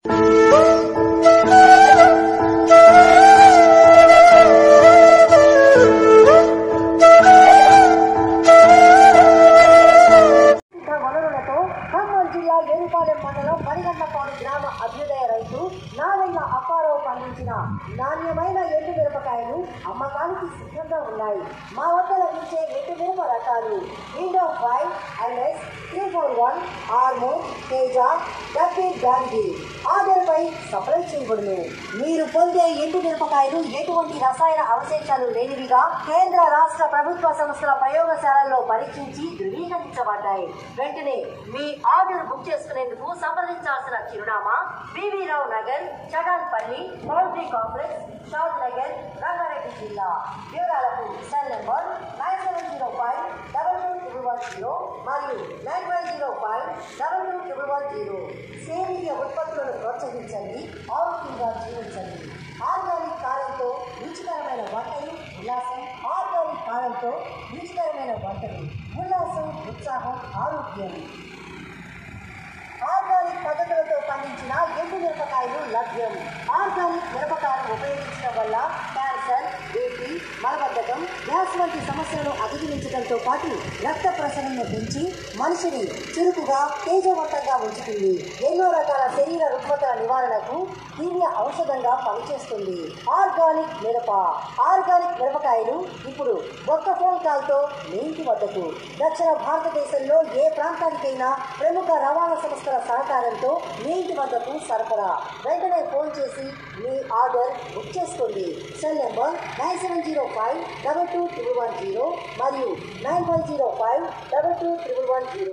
ఇక వనరులతో ఖమ్మం జిల్లా ఏరుపాలెం మండలం మరిగండ్లపాడు గ్రామ అభ్యుదయ రైతు నావెల్ల అప్పారావు పండించిన నాణ్యమైన ఎండు మిరపకాయలు అమ్మకానికి సిద్ధంగా ఉన్నాయి మా వద్ద లభించే ఎండు మిరప రకాలు Indo five IS three four one Armoor Teja Dabbi Gandhi ఆర్డర్పై సప్లై చేయబడును మీరు పొందే ఎండు మిరపకాయలు ఎటువంటి రసాయన అవశేషాలు లేనివిగా కేంద్ర రాష్ట్ర ప్రభుత్వ సంస్థల ప్రయోగశాలల్లో పరీక్షించి ధృవీకరించబడ్డాయి వెంటనే మీ ఆర్డర్ బుక్ చేసుకునేందుకు సంప్రదించాల్సిన చిరునామా BV Rao Nagar Chadanpalli poultry complex Shad Nagar Rangareddy జిల్లా వివరాలకు cell number nine seven zero five double two triple one zero మరియు nine five zero five double two triple one zero సేంద్రియ ఉత్పత్తులను ప్రోత్సహించండి ఆరోగ్యంగా జీవించండి ఆర్గానిక్ కారంతో రుచికరమైన వంటలు ఉల్లాసం ఆర్గానిక్ కారంతో రుచికరమైన వంటలు ఉల్లాసం ఉత్సాహం ఆరోగ్యం ఆర్గానిక్ పద్ధతులతో పండించిన ఎండు మిరపకాయలు లభ్యం ఆర్గానిక్ మిరపకాయలు ఉపయోగించడం వల్ల క్యాన్సర్ బీపీ మలబద్ధకం గ్యాస్ వంటి సమస్యలను అధిగమించడంతో పాటు రక్త ప్రసరణను పెంచి మనిషిని చురుకుగా తేజవంతంగా ఉంచుతుంది ఎన్నో రకాల శరీర రుగ్మతల నివారణకు దివ్య ఔషధంగా పనిచేస్తుంది ఆర్గానిక్ మిరప ఆర్గానిక్ మిరపకాయలు ఇప్పుడు ఒక్క ఫోన్ కాల్తో మీ ఇంటి వద్దకు దక్షిణ భారతదేశంలో ఏ ప్రాంతానికైనా ప్రముఖ రవాణా సంస్థల సహకారంతో మీ ఇంటి వద్దకు సరఫరా వెంటనే ఫోన్ చేసి మీ ఆర్డర్ బుక్ చేసుకోండి cell number nine seven zero five double two triple one zero మరియు nine one zero five double two triple one zero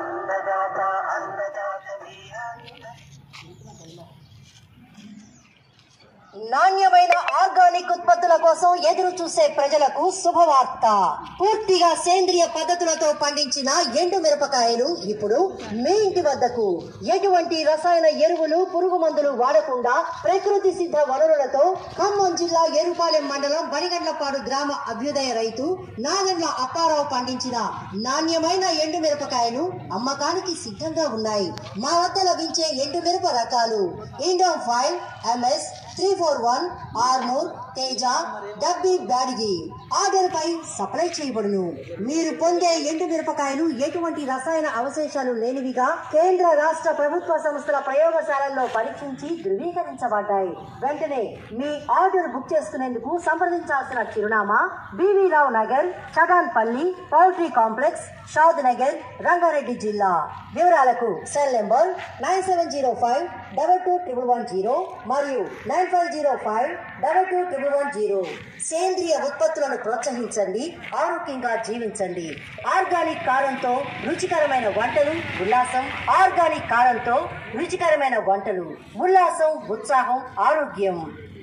నాణ్యమైన ఆర్గానిక్ ఉత్పత్తుల కోసం ఎదురు చూసే ప్రజలకు శుభవార్త పూర్తిగా సేంద్రియ పద్ధతులతో పండించిన ఎండు మిరపకాయలు ఇప్పుడు మీ ఇంటి వద్దకు ఎటువంటి రసాయన ఎరువులు పురుగు మందులు వాడకుండా ప్రకృతి సిద్ధ వనరులతో ఖమ్మం జిల్లా ఏరుపాలెం మండలం బడిగండ్లపాడు గ్రామ అభ్యుదయ రైతు నాగండ్ల అప్పారావు పండించిన నాణ్యమైన ఎండు మిరపకాయలు అమ్మకానికి సిద్ధంగా ఉన్నాయి మా వద్ద లభించే ఎండు మిరప రకాలు Indo five MS three four one Armoor Teja Dabbi Byadgi order పై సప్లై చేయబడును మీరు పొందే ఎండు మిరపకాయలు ఎటువంటి రసాయన అవశేషాలు లేనివిగా కేంద్ర రాష్ట్ర ప్రభుత్వ సంస్థల ప్రయోగశాలల్లో పరీక్షించి ధృవీకరించబడ్డాయి వెంటనే మీ ఆర్డర్ బుక్ చేసుకునేందుకు సంప్రదించాల్సిన చిరునామా BV Rao Nagar Chadanpalli poultry complex Shad Nagar Rangareddy జిల్లా వివరాలకు cell number nine seven zero five double two triple one zero మరియు nine five zero five double two triple one zero సేంద్రియ ఉత్పత్తులను ప్రోత్సహించండి ఆరోగ్యంగా జీవించండి ఆర్గానిక్ కారంతో రుచికరమైన వంటలు ఉల్లాసం ఆర్గానిక్ కారంతో రుచికరమైన వంటలు ఉల్లాసం ఉత్సాహం ఆరోగ్యం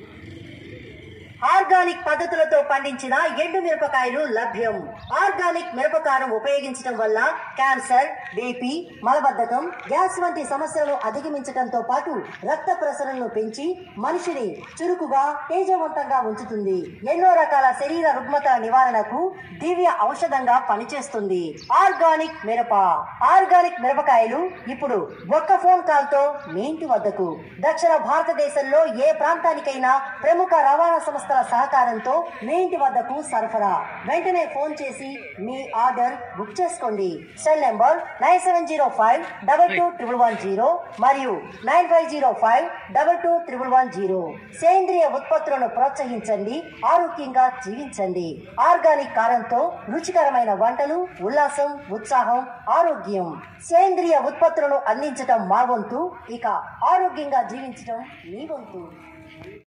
ఆర్గానిక్ పద్ధతులతో పండించిన ఎండు మిరపకాయలు లభ్యం ఆర్గానిక్ మిరపకారం ఉపయోగించడం వల్ల క్యాన్సర్ బీపీ మలబద్ధకం గ్యాస్ వంటి సమస్యలను అధిగమించడంతో పాటు రక్త ప్రసరణను పెంచి మనిషిని చురుకుగా తేజవంతంగా ఉంచుతుంది ఎన్నో రకాల శరీర రుగ్మతల నివారణకు దివ్య ఔషధంగా పనిచేస్తుంది ఆర్గానిక్ మిరప ఆర్గానిక్ మిరపకాయలు ఇప్పుడు ఒక్క ఫోన్ కాల్ తో మీ ఇంటి వద్దకు దక్షిణ భారతదేశంలో ఏ ప్రాంతానికైనా ప్రముఖ రవాణా సంస్థల సహకారంతో మీ ఇంటి వద్దకు సరఫరా వెంటనే ఫోన్ చేసి మీ ఆర్డర్ బుక్ చేసుకోండి cell number nine seven zero five double two triple one zero మరియు nine five zero five double two triple one zero సేంద్రియ ఉత్పత్తులను ప్రోత్సహించండి ఆరోగ్యంగా జీవించండి ఆర్గానిక్ కారంతో రుచికరమైన వంటలు ఉల్లాసం ఉత్సాహం ఆరోగ్యం సేంద్రియ ఉత్పత్తులను అందించటం మా వంతు ఇక ఆరోగ్యంగా జీవించటం మీ వంతు